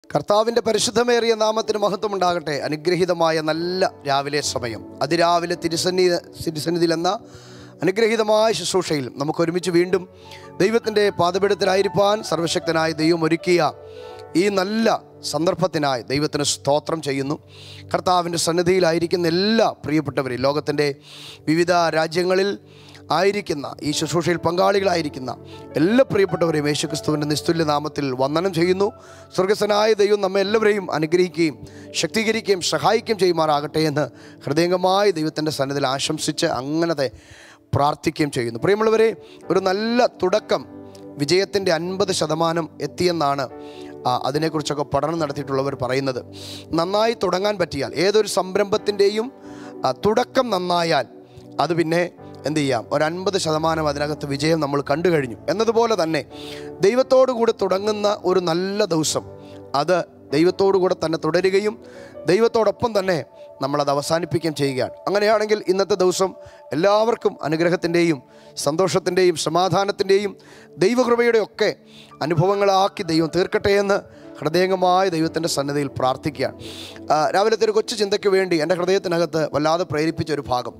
കർത്താവിൻ്റെ പരിശുദ്ധമേറിയ നാമത്തിന് മഹത്വം ഉണ്ടാകട്ടെ അനുഗ്രഹീതമായ നല്ല രാവിലെ സമയം അതിരാവിലെ തിരുസന്നി തിരുസന്നിധിയിൽ എന്ന അനുഗ്രഹീതമായ ശുശ്രൂഷയിൽ നമുക്ക് ഒരുമിച്ച് വീണ്ടും ദൈവത്തിൻ്റെ പാതപീഠത്തിലായിരിക്കാൻ സർവശക്തനായ ദൈവം ഒരുക്കിയ ഈ നല്ല സന്ദർഭത്തിനായി ദൈവത്തിന് സ്തോത്രം ചെയ്യുന്നു കർത്താവിൻ്റെ സന്നിധിയിലായിരിക്കുന്ന എല്ലാ പ്രിയപ്പെട്ടവരെയും ലോകത്തിൻ്റെ വിവിധ രാജ്യങ്ങളിൽ ആയിരിക്കുന്ന ഈ ശുശ്രൂഷയിൽ പങ്കാളികളായിരിക്കുന്ന എല്ലാ പ്രിയപ്പെട്ടവരെയും യേശുക്രിസ്തുവിൻ്റെ നിസ്തുല്യ നാമത്തിൽ വന്ദനം ചെയ്യുന്നു സ്വർഗസ്വനായ ദൈവം നമ്മെ എല്ലാവരെയും അനുഗ്രഹിക്കുകയും ശക്തീകരിക്കുകയും സഹായിക്കുകയും ചെയ്യുമാറാകട്ടെ എന്ന് ഹൃദയംഗമായി ദൈവത്തിൻ്റെ സന്നിധിയിൽ ആശംസിച്ച് അങ്ങനത്തെ പ്രാർത്ഥിക്കുകയും ചെയ്യുന്നു പ്രിയമുള്ളവരെ ഒരു നല്ല തുടക്കം വിജയത്തിൻ്റെ അൻപത് ശതമാനം എത്തിയെന്നാണ് ആ, അതിനെക്കുറിച്ചൊക്കെ പഠനം നടത്തിയിട്ടുള്ളവർ പറയുന്നത് നന്നായി തുടങ്ങാൻ പറ്റിയാൽ ഏതൊരു സംരംഭത്തിൻ്റെയും ആ, തുടക്കം നന്നായാൽ അത് പിന്നെ എന്ത് ചെയ്യാം ഒരു അൻപത് ശതമാനം അതിനകത്ത് വിജയം നമ്മൾ കണ്ടു കഴിഞ്ഞു എന്നതുപോലെ തന്നെ ദൈവത്തോടു കൂടി തുടങ്ങുന്ന ഒരു നല്ല ദിവസം അത് ദൈവത്തോടു കൂടെ തന്നെ തുടരുകയും ദൈവത്തോടൊപ്പം തന്നെ നമ്മളത് അവസാനിപ്പിക്കുകയും ചെയ്യുകയാണ് അങ്ങനെയാണെങ്കിൽ ഇന്നത്തെ ദിവസം എല്ലാവർക്കും അനുഗ്രഹത്തിൻ്റെയും സന്തോഷത്തിൻ്റെയും സമാധാനത്തിൻ്റെയും ദൈവകൃപയുടെ ഒക്കെ അനുഭവങ്ങളാക്കി ദൈവം തീർക്കട്ടെ എന്ന് ഹൃദയംഗമായ ദൈവത്തിൻ്റെ സന്നദ്ധയിൽ പ്രാർത്ഥിക്കുകയാണ് ആ, രാവിലത്തെ ഒരു കൊച്ചു ചിന്തയ്ക്ക് വേണ്ടി എൻ്റെ ഹൃദയത്തിനകത്ത് വല്ലാതെ പ്രേരിപ്പിച്ച ഒരു ഭാഗം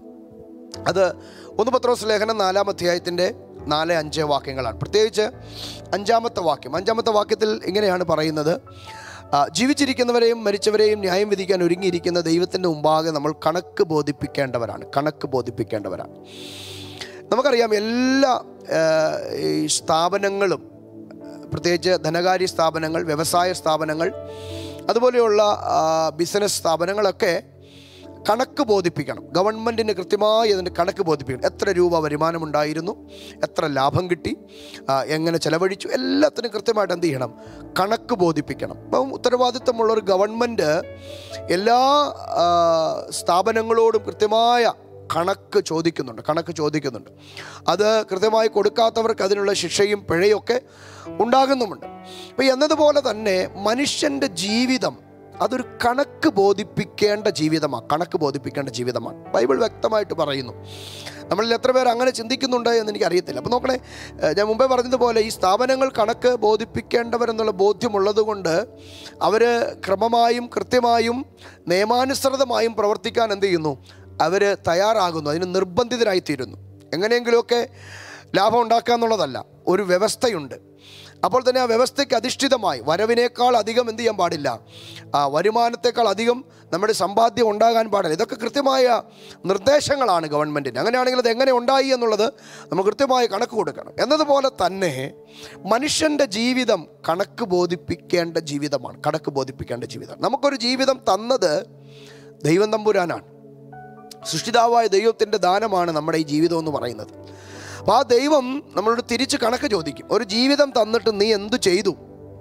അത് ഒന്ന് പത്രോസ് ലേഖനം നാലാം അധ്യായത്തിൻ്റെ നാല് അഞ്ച് വാക്യങ്ങളാണ് പ്രത്യേകിച്ച് അഞ്ചാമത്തെ വാക്യം അഞ്ചാമത്തെ വാക്യത്തിൽ ഇങ്ങനെയാണ് പറയുന്നത് ആ, ജീവിച്ചിരിക്കുന്നവരെയും മരിച്ചവരെയും ന്യായം വിധിക്കാൻ ഒരുങ്ങിയിരിക്കുന്ന ദൈവത്തിൻ്റെ മുമ്പാകെ നമ്മൾ കണക്ക് ബോധിപ്പിക്കേണ്ടവരാണ് കണക്ക് ബോധിപ്പിക്കേണ്ടവരാണ് നമുക്കറിയാം എല്ലാ ആ, ഈ സ്ഥാപനങ്ങളും പ്രത്യേകിച്ച് ധനകാര്യ സ്ഥാപനങ്ങൾ വ്യവസായ സ്ഥാപനങ്ങൾ അതുപോലെയുള്ള ആ, ബിസിനസ് സ്ഥാപനങ്ങളൊക്കെ കണക്ക് ബോധിപ്പിക്കണം ഗവൺമെൻറ്റിന് കൃത്യമായി അതിൻ്റെ കണക്ക് ബോധിപ്പിക്കണം എത്ര രൂപ വരുമാനമുണ്ടായിരുന്നു എത്ര ലാഭം കിട്ടി ആ, എങ്ങനെ ചെലവഴിച്ചു എല്ലാത്തിനും കൃത്യമായിട്ട് എന്ത് ചെയ്യണം കണക്ക് ബോധിപ്പിക്കണം അപ്പം ഉത്തരവാദിത്തമുള്ള ഒരു ഗവൺമെൻറ് എല്ലാ ആ, സ്ഥാപനങ്ങളോടും കൃത്യമായ കണക്ക് ചോദിക്കുന്നുണ്ട് കണക്ക് ചോദിക്കുന്നുണ്ട് അത് കൃത്യമായി കൊടുക്കാത്തവർക്ക് അതിനുള്ള ശിക്ഷയും പിഴയൊക്കെ ഉണ്ടാകുന്നുമുണ്ട് അപ്പോൾ എന്നതുപോലെ തന്നെ മനുഷ്യൻ്റെ ജീവിതം അതൊരു കണക്ക് ബോധിപ്പിക്കേണ്ട ജീവിതമാണ് കണക്ക് ബോധിപ്പിക്കേണ്ട ജീവിതമാണ് ബൈബിൾ വ്യക്തമായിട്ട് പറയുന്നു നമ്മളിൽ എത്ര പേർ അങ്ങനെ ചിന്തിക്കുന്നുണ്ട് എന്ന് എനിക്ക് അറിയത്തില്ല അപ്പോൾ നോക്കണേ ഏഹ് ഞാൻ മുമ്പേ പറഞ്ഞതുപോലെ ഈ സ്ഥാപനങ്ങൾ കണക്ക് ബോധിപ്പിക്കേണ്ടവരെന്നുള്ള ബോധ്യമുള്ളത് കൊണ്ട് അവർ ക്രമമായും കൃത്യമായും നിയമാനുസൃതമായും പ്രവർത്തിക്കാൻ എന്ത് ചെയ്യുന്നു അവർ തയ്യാറാകുന്നു അതിന് നിർബന്ധിതരായിത്തീരുന്നു എങ്ങനെയെങ്കിലുമൊക്കെ ലാഭം ഉണ്ടാക്കുക എന്നുള്ളതല്ല ഒരു വ്യവസ്ഥയുണ്ട് അപ്പോൾ തന്നെ ആ വ്യവസ്ഥയ്ക്ക് അധിഷ്ഠിതമായി വരവിനേക്കാൾ അധികം എന്ത് ചെയ്യാൻ പാടില്ല ആ വരുമാനത്തെക്കാൾ അധികം നമ്മുടെ സമ്പാദ്യം ഉണ്ടാകാൻ പാടില്ല ഇതൊക്കെ കൃത്യമായ നിർദ്ദേശങ്ങളാണ് ഗവൺമെൻറ്റിന് അങ്ങനെയാണെങ്കിൽ അത് എങ്ങനെ ഉണ്ടായി എന്നുള്ളത് നമുക്ക് കൃത്യമായി കണക്ക് കൊടുക്കണം എന്നതുപോലെ തന്നെ മനുഷ്യൻ്റെ ജീവിതം കണക്ക് ബോധിപ്പിക്കേണ്ട ജീവിതമാണ് കണക്ക് ബോധിപ്പിക്കേണ്ട ജീവിതം നമുക്കൊരു ജീവിതം തന്നത് ദൈവം തമ്പുരാനാണ് സൃഷ്ടിതാവായ ദൈവത്തിൻ്റെ ദാനമാണ് നമ്മുടെ ഈ ജീവിതം എന്ന് പറയുന്നത് അപ്പോൾ ആ ദൈവം നമ്മളോട് തിരിച്ച് കണക്ക് ചോദിക്കും ഒരു ജീവിതം തന്നിട്ട് നീ എന്തു ചെയ്തു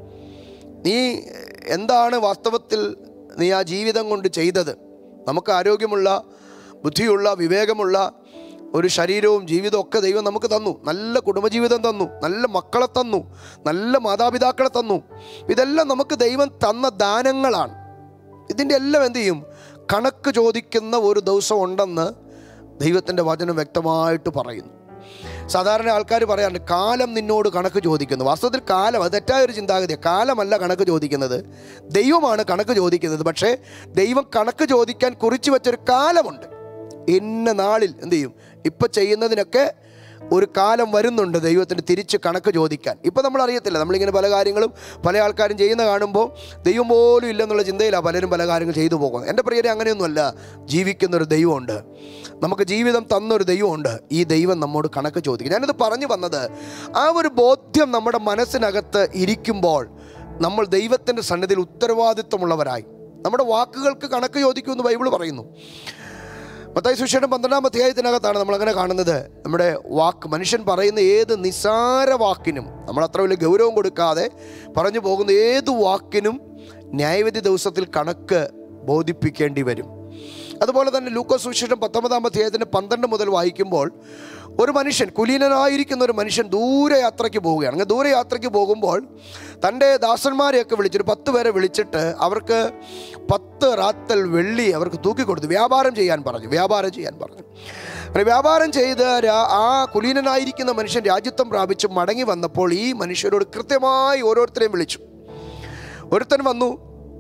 നീ എന്താണ് വാസ്തവത്തിൽ നീ ആ ജീവിതം കൊണ്ട് ചെയ്തത് നമുക്ക് ആരോഗ്യമുള്ള ബുദ്ധിയുള്ള വിവേകമുള്ള ഒരു ശരീരവും ജീവിതവും ഒക്കെ ദൈവം നമുക്ക് തന്നു നല്ല കുടുംബജീവിതം തന്നു നല്ല മക്കളെ തന്നു നല്ല മാതാപിതാക്കളെ തന്നു ഇതെല്ലാം നമുക്ക് ദൈവം തന്ന ദാനങ്ങളാണ് ഇതിൻ്റെ എല്ലാം എന്ത് ചെയ്യും കണക്ക് ചോദിക്കുന്ന ഒരു ദിവസം ഉണ്ടെന്ന് ദൈവത്തിൻ്റെ വചനം വ്യക്തമായിട്ട് പറയുന്നു സാധാരണ ആൾക്കാർ പറയാറുണ്ട് കാലം നിന്നോട് കണക്ക് ചോദിക്കുന്നു വാസ്തവത്തിൽ കാലം അത് തെറ്റായ ഒരു ചിന്താഗതിയാണ് കാലമല്ല കണക്ക് ചോദിക്കുന്നത് ദൈവമാണ് കണക്ക് ചോദിക്കുന്നത് പക്ഷേ ദൈവം കണക്ക് ചോദിക്കാൻ കുറിച്ച് വെച്ചൊരു കാലമുണ്ട് ഇന്ന നാളിൽ എന്ത് ചെയ്യും ഇപ്പം ചെയ്യുന്നതിനൊക്കെ ഒരു കാലം വരുന്നുണ്ട് ദൈവത്തിന് തിരിച്ച് കണക്ക് ചോദിക്കാൻ ഇപ്പം നമ്മൾ അറിയത്തില്ല നമ്മളിങ്ങനെ പല കാര്യങ്ങളും പല ആൾക്കാരും ചെയ്യുന്ന കാണുമ്പോൾ ദൈവം പോലും ഇല്ലെന്നുള്ള ചിന്തയിലാണ് പലരും പല കാര്യങ്ങൾ ചെയ്തു പോകുന്നത് എൻ്റെ പ്രിയരെ അങ്ങനെയൊന്നുമല്ല ജീവിക്കുന്നൊരു ദൈവമുണ്ട് നമുക്ക് ജീവിതം തന്നൊരു ദൈവമുണ്ട് ഈ ദൈവം നമ്മോട് കണക്ക് ചോദിക്കും ഞാനിത് പറഞ്ഞു വന്നത് ആ ഒരു ബോധ്യം നമ്മുടെ മനസ്സിനകത്ത് ഇരിക്കുമ്പോൾ നമ്മൾ ദൈവത്തിൻ്റെ സന്നിധിയിൽ ഉത്തരവാദിത്വമുള്ളവരായി നമ്മുടെ വാക്കുകൾക്ക് കണക്ക് ചോദിക്കുമെന്ന് ബൈബിൾ പറയുന്നു മത്തായി സുശേഷം പന്ത്രണ്ടാം അധ്യായത്തിനകത്താണ് നമ്മളങ്ങനെ കാണുന്നത് നമ്മുടെ വാക്ക് മനുഷ്യൻ പറയുന്ന ഏത് നിസാര വാക്കിനും നമ്മൾ അത്ര വലിയ ഗൗരവം കൊടുക്കാതെ പറഞ്ഞു പോകുന്ന ഏത് വാക്കിനും ന്യായവിധി ദിവസത്തിൽ കണക്ക് ബോധിപ്പിക്കേണ്ടി വരും അതുപോലെ തന്നെ ലൂക്കോസ് സുശേഷം പത്തൊമ്പതാം അധ്യായത്തിൻ്റെ പന്ത്രണ്ട് മുതൽ വായിക്കുമ്പോൾ ഒരു മനുഷ്യൻ കുലീനനായിരിക്കുന്ന ഒരു മനുഷ്യൻ ദൂരയാത്രയ്ക്ക് പോവുകയാണ് അങ്ങനെ ദൂരയാത്രയ്ക്ക് പോകുമ്പോൾ തൻ്റെ ദാസന്മാരെയൊക്കെ വിളിച്ചൊരു പത്ത് പേരെ വിളിച്ചിട്ട് അവർക്ക് പത്ത് റാത്തൽ വെള്ളി അവർക്ക് തൂക്കിക്കൊടുത്തു വ്യാപാരം ചെയ്യാൻ പറഞ്ഞു വ്യാപാരം ചെയ്യാൻ പറഞ്ഞു അങ്ങനെ വ്യാപാരം ചെയ്ത് രാ- ആ കുലീനനായിരിക്കുന്ന മനുഷ്യൻ രാജ്യത്വം പ്രാപിച്ച് മടങ്ങി വന്നപ്പോൾ ഈ മനുഷ്യരോട് കൃത്യമായി ഓരോരുത്തരെയും വിളിച്ചു ഒരുത്തൻ വന്നു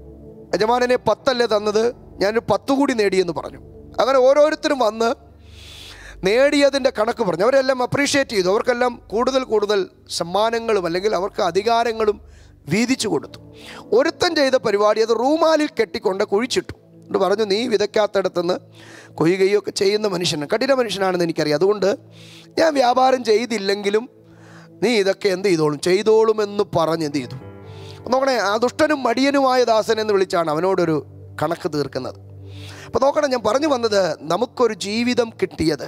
യജമാനനെ പത്തല്ലേ തന്നത് ഞാനൊരു പത്ത് കൂടി നേടിയെന്ന് പറഞ്ഞു അങ്ങനെ ഓരോരുത്തരും വന്ന് നേടിയതിൻ്റെ കണക്ക് പറഞ്ഞു അവരെല്ലാം അപ്രീഷിയേറ്റ് ചെയ്തു അവർക്കെല്ലാം കൂടുതൽ കൂടുതൽ സമ്മാനങ്ങളും അല്ലെങ്കിൽ അവർക്ക് അധികാരങ്ങളും വീതിച്ചു കൊടുത്തു ഒരുത്തൻ ചെയ്ത പരിപാടി അത് റൂമാലിൽ കെട്ടിക്കൊണ്ട് കുഴിച്ചിട്ടു എന്നിട്ട് പറഞ്ഞു നീ വിതയ്ക്കാത്തടത്തുനിന്ന് കൊയ്യുകയോ ഒക്കെ ചെയ്യുന്ന മനുഷ്യൻ കഠിന മനുഷ്യനാണെന്ന് എനിക്കറിയാം അതുകൊണ്ട് ഞാൻ വ്യാപാരം ചെയ്തില്ലെങ്കിലും നീ ഇതൊക്കെ എന്ത് ചെയ്തോളും ചെയ്തോളുമെന്ന് പറഞ്ഞ് എന്ത് ചെയ്തു നോക്കണേ ആ ദുഷ്ടനും മടിയനുമായ ദാസൻ എന്ന് വിളിച്ചാണ് അവനോടൊരു കണക്ക് തീർക്കുന്നത് അപ്പോൾ നോക്കണം ഞാൻ പറഞ്ഞു വന്നത് നമുക്കൊരു ജീവിതം കിട്ടിയത്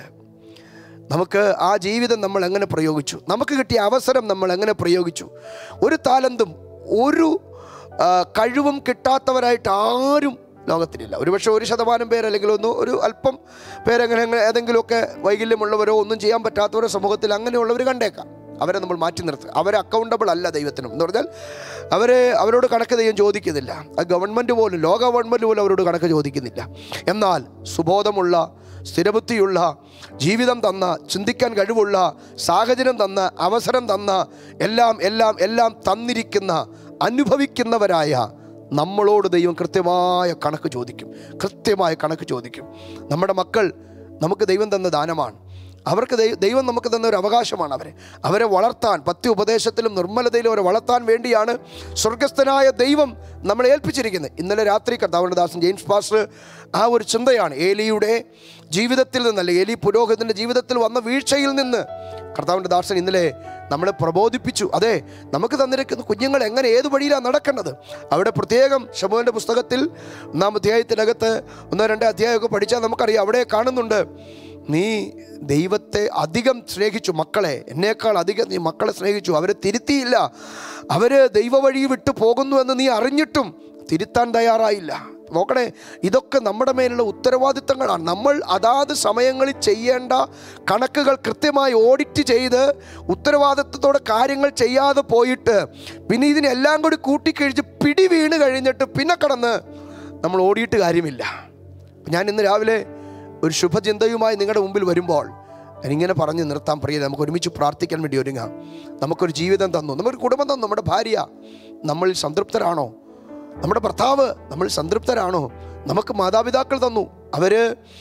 നമുക്ക് ആ ജീവിതം നമ്മൾ എങ്ങനെ പ്രയോഗിച്ചു നമുക്ക് കിട്ടിയ അവസരം നമ്മൾ എങ്ങനെ പ്രയോഗിച്ചു ഒരു താലന്തും ഒരു ആ, കഴിവും കിട്ടാത്തവരായിട്ട് ആരും ലോകത്തിലില്ല ഒരുപക്ഷെ ഒരു ശതമാനം പേര് അല്ലെങ്കിൽ ഒന്ന് ഒരു അല്പം പേരെങ്ങനെ എങ്ങനെ ഏതെങ്കിലുമൊക്കെ വൈകല്യമുള്ളവരോ ഒന്നും ചെയ്യാൻ പറ്റാത്തവരോ സമൂഹത്തിൽ അങ്ങനെയുള്ളവർ കണ്ടേക്കാം അവരെ നമ്മൾ മാറ്റി നിർത്തുക അവർ അക്കൗണ്ടബിൾ അല്ല ദൈവത്തിനും എന്ന് പറഞ്ഞാൽ അവരെ അവരോട് കണക്ക് ദൈവം ചോദിക്കുന്നില്ല ആ ഗവൺമെൻറ് പോലും ലോക ഗവൺമെൻറ് പോലും അവരോട് കണക്ക് ചോദിക്കുന്നില്ല എന്നാൽ സുബോധമുള്ള സ്ഥിരബുദ്ധിയുള്ള ജീവിതം തന്ന ചിന്തിക്കാൻ കഴിവുള്ള സാഹചര്യം തന്ന അവസരം തന്ന എല്ലാം എല്ലാം എല്ലാം തന്നിരിക്കുന്ന അനുഭവിക്കുന്നവരായ നമ്മളോട് ദൈവം കൃത്യമായ കണക്ക് ചോദിക്കും കൃത്യമായ കണക്ക് ചോദിക്കും നമ്മുടെ മക്കൾ നമുക്ക് ദൈവം തന്ന ദാനമാണ് അവർക്ക് ദൈ- ദൈവം നമുക്ക് തന്ന ഒരു അവകാശമാണ് അവരെ അവരെ വളർത്താൻ പത്യ ഉപദേശത്തിലും നിർമ്മലതയിലും അവരെ വളർത്താൻ വേണ്ടിയാണ് സ്വർഗസ്ഥനായ ദൈവം നമ്മളെ ഏൽപ്പിച്ചിരിക്കുന്നത് ഇന്നലെ രാത്രി കർത്താവിൻ്റെ ദാസൻ ജെയിംസ് പാസ്റ്റർ ആ ഒരു ചിന്തയാണ് ഏലിയുടെ ജീവിതത്തിൽ നിന്നല്ല ഏലി പുരോഹിതൻ്റെ ജീവിതത്തിൽ വന്ന വീഴ്ചയിൽ നിന്ന് കർത്താവിൻ്റെ ദാസൻ ഇന്നലെ നമ്മളെ പ്രബോധിപ്പിച്ചു അതെ നമുക്ക് തന്നിരിക്കുന്ന കുഞ്ഞുങ്ങൾ എങ്ങനെ ഏത് വഴിയിലാണ് നടക്കേണ്ടത് അവിടെ പ്രത്യേകം ശമുവിൻ്റെ പുസ്തകത്തിൽ ഒന്നാം അധ്യായത്തിനകത്ത് ഒന്നോ രണ്ടോ അധ്യായമൊക്കെ പഠിച്ചാൽ നമുക്കറിയാം അവിടെ കാണുന്നുണ്ട് നീ ദൈവത്തെ അധികം സ്നേഹിച്ചു മക്കളെ എന്നേക്കാൾ അധികം നീ മക്കളെ സ്നേഹിച്ചു അവരെ തിരുത്തിയില്ല അവർ ദൈവവഴി വിട്ടു പോകുന്നു എന്ന് നീ അറിഞ്ഞിട്ടും തിരുത്താൻ തയ്യാറായില്ല നോക്കണേ ഇതൊക്കെ നമ്മുടെ മേലുള്ള ഉത്തരവാദിത്തങ്ങളാണ് നമ്മൾ അതാത് സമയങ്ങളിൽ ചെയ്യേണ്ട കണക്കുകൾ കൃത്യമായി ഓഡിറ്റ് ചെയ്ത് ഉത്തരവാദിത്തത്തോടെ കാര്യങ്ങൾ ചെയ്യാതെ പോയിട്ട് പിന്നെ ഇതിനെല്ലാം കൂടി കൂട്ടിക്കഴിച്ച് പിടി വീണ് കഴിഞ്ഞിട്ട് പിന്നെ കടന്ന് നമ്മൾ ഓടിയിട്ട് കാര്യമില്ല ഞാൻ ഇന്ന് രാവിലെ ഒരു ശുഭചിന്തയുമായി നിങ്ങളുടെ മുമ്പിൽ വരുമ്പോൾ ഞാനിങ്ങനെ പറഞ്ഞ് നിർത്താൻ പ്രിയ നമുക്ക് ഒരുമിച്ച് പ്രാർത്ഥിക്കാൻ വേണ്ടി ഒരുങ്ങാം നമുക്കൊരു ജീവിതം തന്നു നമുക്കൊരു കുടുംബം തന്നു നമ്മുടെ ഭാര്യ നമ്മളിൽ സംതൃപ്തരാണോ നമ്മുടെ ഭർത്താവ് നമ്മൾ സംതൃപ്തരാണോ നമുക്ക് മാതാപിതാക്കൾ തന്നു അവർ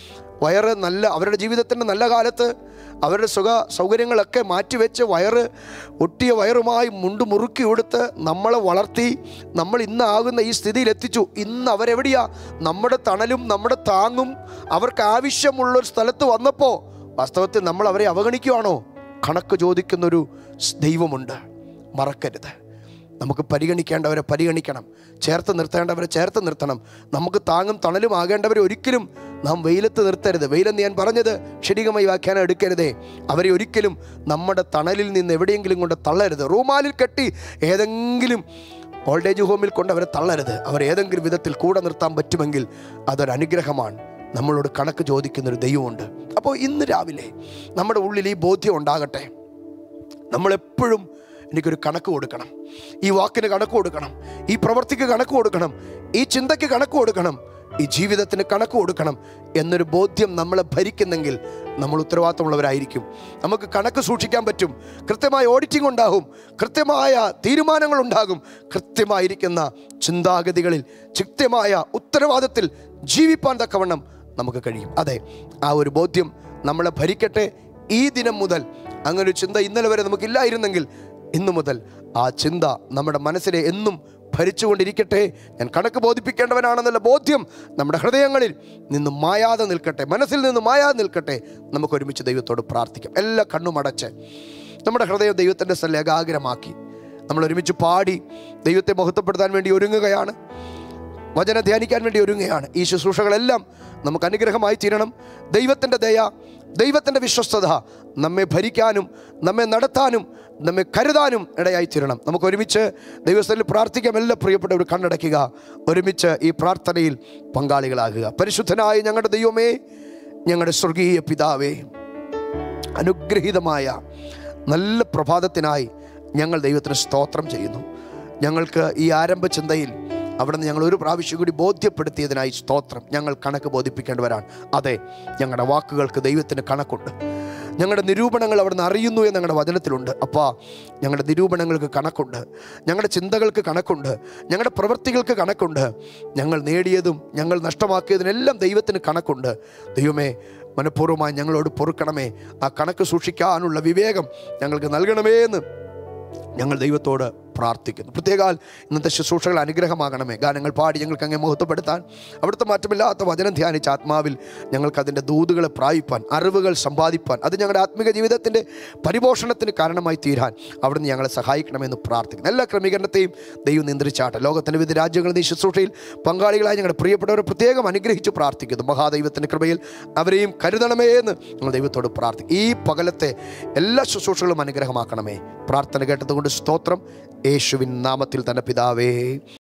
വയറ് നല്ല അവരുടെ ജീവിതത്തിൻ്റെ നല്ല കാലത്ത് അവരുടെ സുഖ സൗകര്യങ്ങളൊക്കെ മാറ്റിവെച്ച് വയറ് ഒട്ടിയ വയറുമായി മുണ്ട് മുറുക്കി കൊടുത്ത് നമ്മളെ വളർത്തി നമ്മൾ ഇന്നാകുന്ന ഈ സ്ഥിതിയിൽ എത്തിച്ചു ഇന്ന് അവരെവിടെയാ നമ്മുടെ തണലും നമ്മുടെ താങ്ങും അവർക്ക് ആവശ്യമുള്ളൊരു സ്ഥലത്ത് വന്നപ്പോൾ വാസ്തവത്തിൽ നമ്മൾ അവരെ അവഗണിക്കുവാണോ കണക്ക് ചോദിക്കുന്നൊരു സ് ദൈവമുണ്ട് മറക്കരുത് നമുക്ക് പരിഗണിക്കേണ്ടവരെ പരിഗണിക്കണം ചേർത്ത് നിർത്തേണ്ടവരെ ചേർത്ത് നിർത്തണം നമുക്ക് താങ്ങും തണലും ആകേണ്ടവരെ ഒരിക്കലും നാം വെയിലത്ത് നിർത്തരുത് വെയിലെന്ന് ഞാൻ പറഞ്ഞത് ക്ഷണികമായി വ്യാഖ്യാനം എടുക്കരുതേ അവരെ ഒരിക്കലും നമ്മുടെ തണലിൽ നിന്ന് എവിടെയെങ്കിലും കൊണ്ട് തള്ളരുത് റൂമാലിൽ കെട്ടി ഏതെങ്കിലും ഓൾഡ് ഏജ് ഹോമിൽ കൊണ്ട് അവരെ തള്ളരുത് അവർ ഏതെങ്കിലും വിധത്തിൽ കൂടെ നിർത്താൻ പറ്റുമെങ്കിൽ അതൊരു അനുഗ്രഹമാണ് നമ്മളോട് കണക്ക് ചോദിക്കുന്നൊരു ദൈവമുണ്ട് അപ്പോൾ ഇന്ന് രാവിലെ നമ്മുടെ ഉള്ളിൽ ഈ ബോധ്യം ഉണ്ടാകട്ടെ നമ്മളെപ്പോഴും എനിക്കൊരു കണക്ക് കൊടുക്കണം ഈ വാക്കിന് കണക്ക് കൊടുക്കണം ഈ പ്രവൃത്തിക്ക് കണക്ക് കൊടുക്കണം ഈ ചിന്തയ്ക്ക് കണക്ക് കൊടുക്കണം ഈ ജീവിതത്തിന് കണക്ക് കൊടുക്കണം എന്നൊരു ബോധ്യം നമ്മളെ ഭരിക്കുന്നെങ്കിൽ നമ്മൾ ഉത്തരവാദിത്തമുള്ളവരായിരിക്കും നമുക്ക് കണക്ക് സൂക്ഷിക്കാൻ പറ്റും കൃത്യമായ ഓഡിറ്റിംഗ് ഉണ്ടാകും കൃത്യമായ തീരുമാനങ്ങൾ ഉണ്ടാകും കൃത്യമായിരിക്കുന്ന ചിന്താഗതികളിൽ കൃത്യമായ ഉത്തരവാദിത്തത്തിൽ ജീവിപ്പാൻ തക്കവണ്ണം നമുക്ക് കഴിയും അതെ ആ ഒരു ബോധ്യം നമ്മളെ ഭരിക്കട്ടെ ഈ ദിനം മുതൽ അങ്ങനെ ഒരു ചിന്ത ഇന്നലെ വരെ നമുക്കില്ലായിരുന്നെങ്കിൽ ഇന്നു മുതൽ ആ ചിന്ത നമ്മുടെ മനസ്സിനെ എന്നും ഭരിച്ചുകൊണ്ടിരിക്കട്ടെ ഞാൻ കണക്ക് ബോധിപ്പിക്കേണ്ടവനാണെന്നുള്ള ബോധ്യം നമ്മുടെ ഹൃദയങ്ങളിൽ നിന്ന് മായാതെ നിൽക്കട്ടെ മനസ്സിൽ നിന്ന് മായാതെ നിൽക്കട്ടെ നമുക്ക് ഒരുമിച്ച് ദൈവത്തോട് പ്രാർത്ഥിക്കാം എല്ലാ കണ്ണും അടച്ച് നമ്മുടെ ഹൃദയം ദൈവത്തിൻ്റെ സ്ഥലം ഏകാഗ്രമാക്കി നമ്മൾ ഒരുമിച്ച് പാടി ദൈവത്തെ മഹത്വപ്പെടുത്താൻ വേണ്ടി ഒരുങ്ങുകയാണ് വചന ധ്യാനിക്കാൻ വേണ്ടി ഒരുങ്ങുകയാണ് ഈ ശുശ്രൂഷകളെല്ലാം നമുക്ക് അനുഗ്രഹമായി തീരണം ദൈവത്തിൻ്റെ ദയ ദൈവത്തിൻ്റെ വിശ്വസ്തത നമ്മെ ഭരിക്കാനും നമ്മെ നടത്താനും നമ്മെ കരുതാനും ഇടയായി തീരണം നമുക്ക് ഒരുമിച്ച് ദൈവസ്ഥലിൽ പ്രാർത്ഥിക്കാം എല്ലാ പ്രിയപ്പെട്ടവർ കണ്ണടയ്ക്കുക ഒരുമിച്ച് ഈ പ്രാർത്ഥനയിൽ പങ്കാളികളാകുക പരിശുദ്ധനായ ഞങ്ങളുടെ ദൈവമേ ഞങ്ങളുടെ സ്വർഗീയ പിതാവേ അനുഗ്രഹീതമായ നല്ല പ്രഭാതത്തിനായി ഞങ്ങൾ ദൈവത്തിന് സ്തോത്രം ചെയ്യുന്നു ഞങ്ങൾക്ക് ഈ ആരംഭ ചിന്തയിൽ അവിടെ നിന്ന് ഞങ്ങൾ ഒരു പ്രാവശ്യം കൂടി ബോധ്യപ്പെടുത്തിയതിനായി സ്തോത്രം ഞങ്ങൾ കണക്ക് ബോധിപ്പിക്കേണ്ടവരാണ് അതെ ഞങ്ങളുടെ വാക്കുകൾക്ക് ദൈവത്തിന് കണക്കുണ്ട് ഞങ്ങളുടെ നിരൂപണങ്ങൾ അവിടുന്ന് അറിയുന്നു എന്ന് ഞങ്ങളുടെ വചനത്തിലുണ്ട് അപ്പാ ഞങ്ങളുടെ നിരൂപണങ്ങൾക്ക് കണക്കുണ്ട് ഞങ്ങളുടെ ചിന്തകൾക്ക് കണക്കുണ്ട് ഞങ്ങളുടെ പ്രവൃത്തികൾക്ക് കണക്കുണ്ട് ഞങ്ങൾ നേടിയതും ഞങ്ങൾ നഷ്ടമാക്കിയതിനെല്ലാം ദൈവത്തിന് കണക്കുണ്ട് ദൈവമേ മനഃപൂർവ്വമായി ഞങ്ങളോട് പൊറുക്കണമേ ആ കണക്ക് സൂക്ഷിക്കാനുള്ള വിവേകം ഞങ്ങൾക്ക് നൽകണമേ എന്ന് ഞങ്ങൾ ദൈവത്തോട് പ്രാർത്ഥിക്കുന്നു പ്രത്യേകാൽ ഇന്നത്തെ ശുശ്രൂഷകൾ അനുഗ്രഹമാകണമേ ഗാനങ്ങൾ പാടി ഞങ്ങൾക്ക് അങ്ങേ മഹത്വപ്പെടുത്താൻ അവിടുത്തെ മാറ്റമില്ലാത്ത വചനം ധ്യാനിച്ച ആത്മാവിൽ ഞങ്ങൾക്ക് അതിൻ്റെ ദൂതുകളെ പ്രാപിപ്പാൻ അറിവുകൾ സമ്പാദിപ്പാൻ അത് ഞങ്ങളുടെ ആത്മിക ജീവിതത്തിൻ്റെ പരിപോഷണത്തിന് കാരണമായി തീരാൻ അവിടുന്ന് ഞങ്ങളെ സഹായിക്കണമെന്ന് പ്രാർത്ഥിക്കുന്നു എല്ലാ ക്രമീകരണത്തെയും ദൈവം നിയന്ത്രിച്ചാട്ടെ ലോകത്തിൻ്റെ വിവിധ രാജ്യങ്ങളിൽ ഈ ശുശ്രൂഷയിൽ പങ്കാളികളായി ഞങ്ങളുടെ പ്രിയപ്പെട്ടവരെ പ്രത്യേകം അനുഗ്രഹിച്ച് പ്രാർത്ഥിക്കുന്നു മഹാദൈവത്തിൻ്റെ കൃപയിൽ അവരെയും കരുതണമേ എന്ന് ഞങ്ങൾ ദൈവത്തോട് പ്രാർത്ഥിക്കും ഈ പകലത്തെ എല്ലാ ശുശ്രൂഷകളും അനുഗ്രഹമാക്കണമേ പ്രാർത്ഥന കേട്ടതുകൊണ്ട് സ്തോത്രം യേശുവിൻ നാമത്തിൽ തന്നെ പിതാവേ